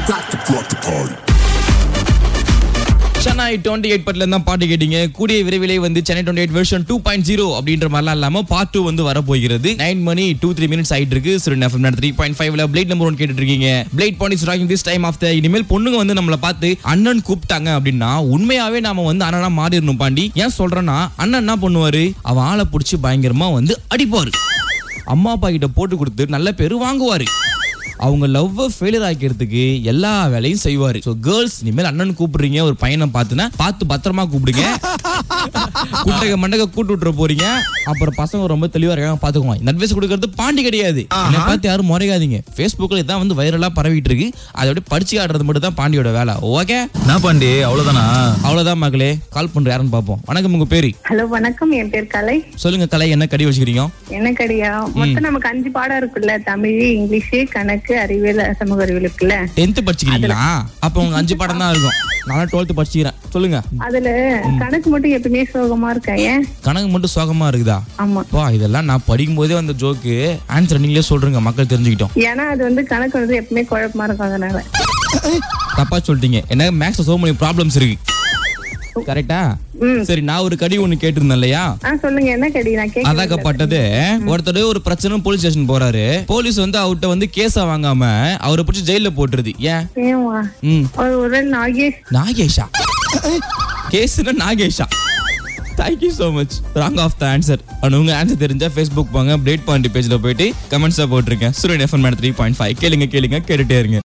Chennai twenty eight பட்ல தான் பாட்டு கேட்டீங்க கூடிய விரைவிலே வந்து Chennai twenty eight version two point zero அப்படின்ற மாதிரிலாம் இல்லாம பார்ட் டூ வந்து வரப்போகிறது நைன் மணி டூ த்ரீ மினிட்ஸ் ஆயிட்டு இருக்கு சுரன் எஃப்எம் த்ரீ பாயிண்ட் ஃபைவ்ல பிளேட் நம்பர் ஒன் கேட்டுட்டு இருக்கீங்க played point is rocking this time of the இனிமேல் பொண்ணுங்க வந்து நம்மளை பார்த்து அண்ணன் கூப்பிட்டாங்க அப்படின்னா உண்மையாவே நாம வந்து அண்ணனா மாறிடணும் பாண்டி ஏன் சொல்றேன்னா அண்ணன் என்ன பண்ணுவாரு அவன் ஆளை பிடிச்சி பயங்கரமா வந்து அடிப்பாரு அம்மா அப்பா கிட்ட போட்டு கொடுத்து நல்ல பேரு வாங்குவாரு அவங்க லவ் ஃபெயிலியர் ஆக்கிறதுக்கு எல்லா வேலையும் செய்வாரு ஸோ கேர்ள்ஸ் இனிமேல் அண்ணன் கூப்பிடுறீங்க ஒரு பையனை பார்த்துனா பார்த்து பத்திரமா கூப்பிடுங்க குட்டக மண்டக கூட்டு விட்டுற போறீங்க அப்புறம் பசங்க ரொம்ப தெளிவா இருக்காங்க பாத்துக்குவோம் இந்த அட்வைஸ் கொடுக்கறது பாண்டி கிடையாது என்னை பார்த்து யாரும் முறையாதீங்க ஃபேஸ்புக்கில் இதான் வந்து வைரலா பரவிட்டு இருக்கு அதை அப்படியே படிச்சு ஆடுறது மட்டும் தான் பாண்டியோட வேலை ஓகே என்ன பாண்டி அவ்வளவுதானா அவ்வளவுதான் மகளே கால் பண்ற யாருன்னு பார்ப்போம் வணக்கம் உங்க பேரு ஹலோ வணக்கம் என் பேர் கலை சொல்லுங்க கலை என்ன கடி வச்சுக்கிறீங்க என்ன கடியா மொத்தம் நமக்கு அஞ்சு பாடம் இருக்குல்ல தமிழ் இங்கிலீஷ் கணக்கு அறிவியல் சமூக அறிவியல் இருக்குல்ல டென்த் படிச்சுக்கிறீங்களா அப்ப உங்க அஞ்சு பாடம் தான் இருக்கும் நான் டுவெல்த் படிச்சுக்கிறேன் சொல்லுங்க அதுல கணக்கு மட்டும் எப்பவுமே சோகமா இருக்கேன் ஏன் கணக்கு மட்டும் சோகமா இருக்குதா ஆமா அப்பா இதெல்லாம் நான் படிக்கும் போதே அந்த ஜோக்கு ஆன்சர் நீங்களே சொல்றீங்க மக்கள் தெரிஞ்சுக்கிட்டோம் ஏன்னா அது வந்து கணக்கு வந்து எப்பவுமே குழப்பமா இருக்கும் அதனால தப்பா சொல்லிட்டீங்க என்ன மேக்ஸ்ல சோ many ப்ராப்ளம்ஸ் இருக்கு கரெக்டா ம். சரி நான் ஒரு கடி ஒண்ணு கேட்டிருந்தேன் இல்லையா ஆ சொல்லுங்க என்ன கடி நான் கேட்க அதாக்கப்பட்டது ஒருத்தர் ஒரு பிரச்சனை போலீஸ் ஸ்டேஷன் போறாரு போலீஸ் வந்து அவர்கிட்ட வந்து கேஸ வாங்காம அவரை பிடிச்சி ஜெயில போட்டுருது ஏன் ஏவா ம் ஒரு ஒரு நாகேஷ் நாகேஷா கேஸ்னா நாகேஷா thank you so much wrong of the answer and உங்க ஆன்சர் தெரிஞ்சா ஃபேஸ்புக் போங்க அப்டேட் பாயிண்ட் பேஜ்ல போயிட்டு கமெண்ட்ஸா போட்டிருக்கேன் சுரன் எஃப்எம் த்ரீ பாயிண்ட் ஃபைவ் கேளுங்க கேளுங்க கேட்டுட்டே இருங்க